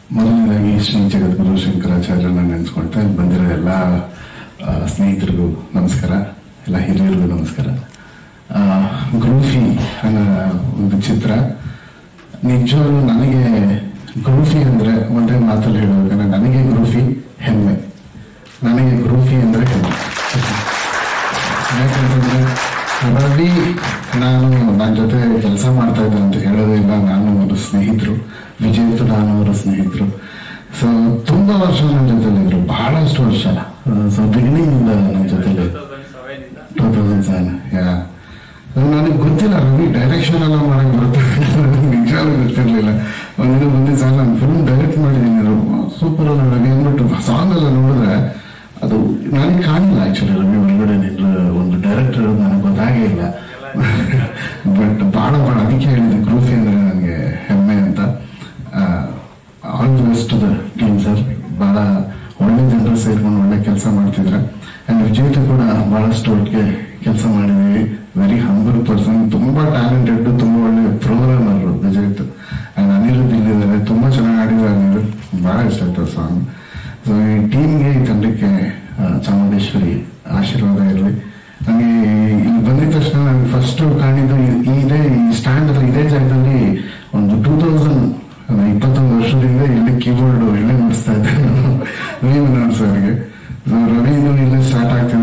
ಮೊದಲನೇದಾಗಿ ಶ್ರೀ ಜಗದ್ಗುರು ಶಂಕರಾಚಾರ್ಯರನ್ನ ನೆನೆಸ್ಕೊಳ್ತಾ ಇಲ್ಲಿ ಬಂದಿರೋ ಎಲ್ಲ ಆ, ಸ್ನೇಹಿತರಿಗೂ ನಮಸ್ಕಾರ ಎಲ್ಲ ಹಿರಿಯರಿಗೂ ನಮಸ್ಕಾರ ಆ, ಗ್ರೂಫಿ ಅನ್ನೋ ಒಂದು ಚಿತ್ರ ನಿಜವಾಗ್ಲೂ ನನಗೆ ಗ್ರೂಫಿ ಅಂದ್ರೆ ಒಂದೇ ಮಾತಲ್ಲಿ ಹೇಳ್ಬೇಕಂದ್ರೆ ನನಗೆ ಗ್ರೂಫಿ ಹೆಮ್ಮೆ ನನಗೆ ಗ್ರೂಫಿ ಅಂದ್ರೆ ಹೆಮ್ಮೆ ಯಾಕಂತಂದ್ರೆ ರವಿ ನಾನು ನನ್ನ ಜೊತೆ ಕೆಲಸ ಮಾಡ್ತಾ ಇದ್ದೆ ಅಂತ ಹೇಳೋದಿಲ್ಲ ನಾನು ಅವರ ಸ್ನೇಹಿತರು ವಿಜೇತು ನಾನು ಅವರ ಸ್ನೇಹಿತರು ಸೊ ತುಂಬಾ ವರ್ಷ ನನ್ನ ಜೊತೆಲಿದ್ರು ಬಹಳಷ್ಟು ವರ್ಷ ಸೊ ಬಿಗಿನಿಂಗ್ ಇಂದ ನನ್ನ ಜೊತೆಲಿ ಟೂ ತೌಸಂಡ್ ಸೆವೆನ್ ಯಾ ನನಗೆ ಗೊತ್ತಿಲ್ಲ ರವಿ ಡೈರೆಕ್ಷನ್ ಎಲ್ಲ ಮಾಡಕ್ ಬರುತ್ತೆ ನಿಜವಾಗ್ಲೂ ಗೊತ್ತಿರಲಿಲ್ಲ ಒಂದಿನ ಬಂದಿದ್ದ ಸರ್ ನಾನು ಫಿಲ್ಮ್ ಡೈರೆಕ್ಟ್ ಮಾಡಿದ್ದೀನಿ ಸೂಪರ್ ಅಲ್ಲ ರವಿ ಅಂದ್ಬಿಟ್ಟು ಸಾಂಗ್ ಎಲ್ಲ ನೋಡಿದ್ರೆ ಅದು ನನಗೆ ಕಾಣಿಲ್ಲ ಆಕ್ಚುಲಿ ರವಿ ಒಳಗಡೆ ನಿಲ್ಲ ಒಂದು ಡೈರೆಕ್ಟರ್ ನನಗೆ ಗೊತ್ತಾಗೇ ಇಲ್ಲ ಬಟ್ ಭಾಳ ಭಾಳ ಅದಕ್ಕೆ ಹೇಳಿದೆ ಗ್ರೂಫಿ ಅಂದ್ರೆ ನನಗೆ ಹೆಮ್ಮೆ ಅಂತ all the best the team sir ಭಾಳ ಒಳ್ಳೆ ಜನರು ಸೇರ್ಕೊಂಡು ಒಳ್ಳೆ ಕೆಲಸ ಮಾಡ್ತಿದ್ರೆ ಅಂಡ್ ವಿಜೇತ ಕೂಡ ಬಹಳಷ್ಟು ಒಟ್ಟಿಗೆ ಕೆಲಸ ಮಾಡಿದೀವಿ ವೆರಿ ಹಂಬಲ್ ಪರ್ಸನ್ ತುಂಬಾ ಟ್ಯಾಲೆಂಟೆಡ್ ತುಂಬಾ ಒಳ್ಳೆ ಪ್ರೋಗ್ರಾಮರ್ ವಿಜೇತ್ ಅಂಡ್ ಅನಿರುದ್ಧ ಇಲ್ಲಿದ್ದಾರೆ ತುಂಬಾ ಚೆನ್ನಾಗಿ ಆಡಿದ್ರು ಅನಿರುದ್ಧ ಬಹಳ ಇಷ್ಟ ಆಯ್ತು ಸಾಂಗ್ ಸೊ ಈ ಟೀಮ್ಗೆ ಈ ತಂಡಕ್ಕೆ ಆ, ಚಾಮುಂಡೇಶ್ವರಿ ಆಶೀರ್ವಾದ ಇರಲಿ ನನಗೆ ಇಲ್ಲಿ ಬಂದಿದ ತಕ್ಷಣ ನನಗೆ ಫಸ್ಟ್ ಕಾಣಿದ್ದು ಈ- ಈ ಇದೇ ಈ ಸ್ಟ್ಯಾಂಡ್ ಹತ್ರ ಇದೇ ಜಾಗದಲ್ಲಿ ಒಂದು ಟೂ ತೌಸಂಡ್ ಇಪ್ಪತ್ತೊಂದು ವರ್ಷದಿಂದ ಇಲ್ಲಿ ಕೀಬೋರ್ಡ್ ಇಲ್ಲೇ ನುಡಿಸ್ತಾ ಇದ್ದೆ ನಾನು ರವಿ ಸರ್ಗೆ ಸೊ ರವಿದು ಇಲ್ಲೇ ಸ್ಟಾರ್ಟ್ ಆಗ್ತಿದೆ